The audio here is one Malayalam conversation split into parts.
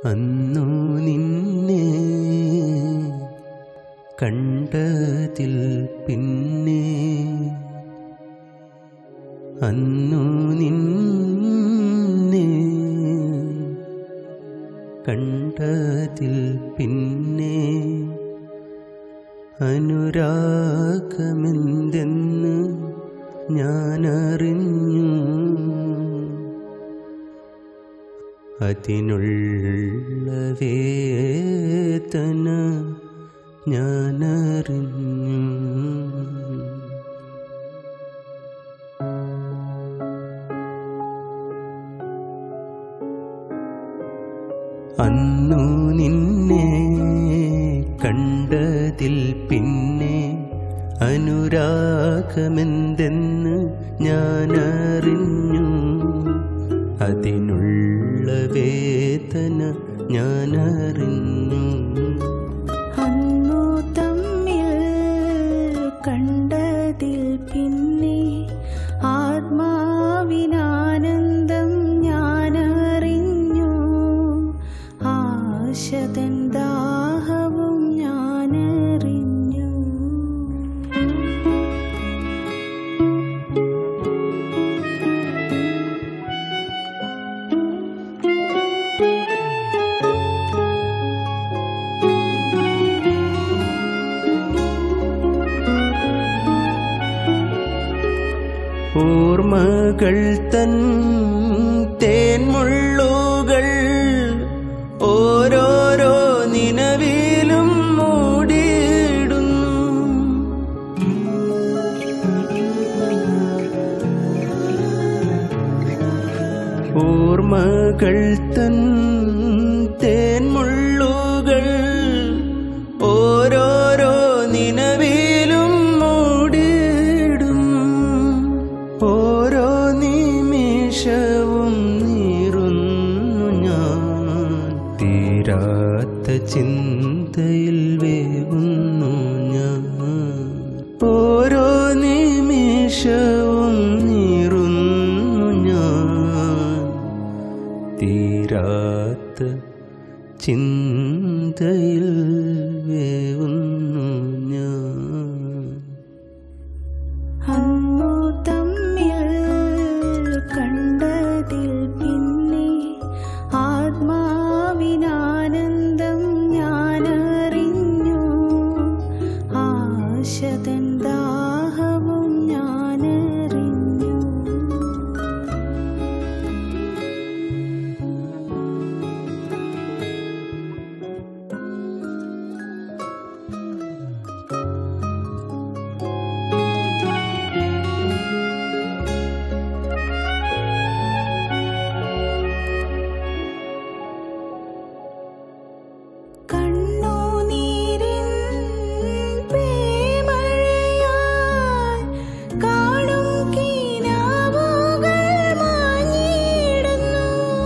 അന്നു നിന്നെ കണ്ടതിൽ പിന്നെ അന്നു നിന്നെ കണ്ടതിൽ പിന്നെ അനുരാഗമെന്തെന്ന് ഞാനറിഞ്ഞു അതിനുള്ള വേദന ഞാനറിഞ്ഞു അന്നു നിന്നെ കണ്ടതിൽ പിന്നെ അനുരാഗമെന്തെന്ന് ഞാനറിഞ്ഞു അതിനുള്ള വേദന ഞാനറിഞ്ഞു അന്നു തമ്മിൽ കണ്ടതിൽ പിന്നെ ആത്മാവിനാനന്ദം ഞാനറിഞ്ഞു ആശതൻ ദാഹവും ഞാനറിഞ്ഞു ഓർമ്മകൾ തൻ തേൻമുള്ളുകൾ ഓരോരോ നിലവിലും മൂടിയിടുന്നു ഓർമ്മകൾ തൻ തേൻമുള്ളുകൾ ഓരോരോ നിലവിലും മൂടിയിടും ഓരോ നിമിഷവും നീറുന്നു ഞാൻ തീരാത്ത ചിന്തയിൽ വേവുന്നു ഞാൻ ഓരോ നിമിഷവും നീറുന്നു ഞാൻ തീരാത്ത ചിന്തയിൽ വേവുന്നു ഞാൻ അന്നു തമ്മിൽ കണ്ടതിൽ പിന്നെ ആത്മാവിനാനന്ദം ഞാനറിഞ്ഞു ആശതൻ ദാഹവും ഞാനറിഞ്ഞു കണ്ണുനീരിൻ പേമഴയാൽ കാണും കിനാവുകൾ മാഞ്ഞിടുന്നു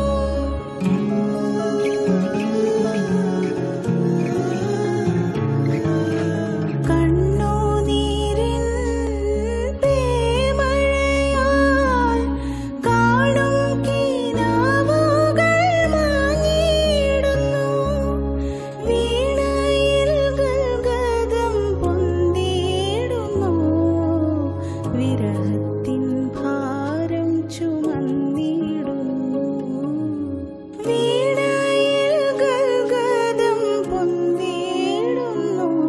കണ്ണുനീരിൻ പേമഴയാൽ കാണും കിനാവുകൾ മാഞ്ഞിടുന്നു വീണയിൽ ഗൽഗതം പൊന്തിടുന്നു വിരഹത്തിൻ ഭാരം ചുമന്നിടുന്നു വീണയിൽ ഗൽഗതം പൊന്തിടുന്നു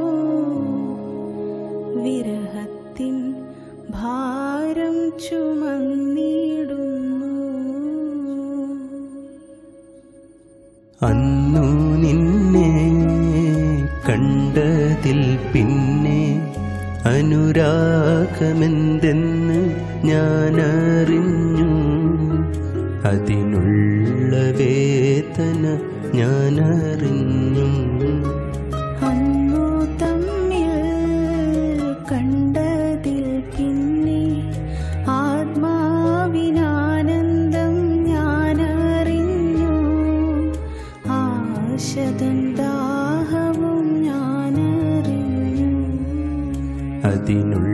വിരഹത്തിൻ ഭാരം ചുമന്നിടുന്നു അന്നു നിന്നെ കണ്ടതിൽ പിന്നെ അനുരാഗമെന്തെന്ന് ഞാനറിഞ്ഞു അതിനുള്ള വേദന ഞാനറിഞ്ഞു അന്നു തമ്മിൽ കണ്ടതിൽ പിന്നെ ആത്മാവിനാനന്ദം ഞാനറിഞ്ഞു ആശതൻ ദാഹവും ഞാനറിഞ്ഞു അതിനുള്ള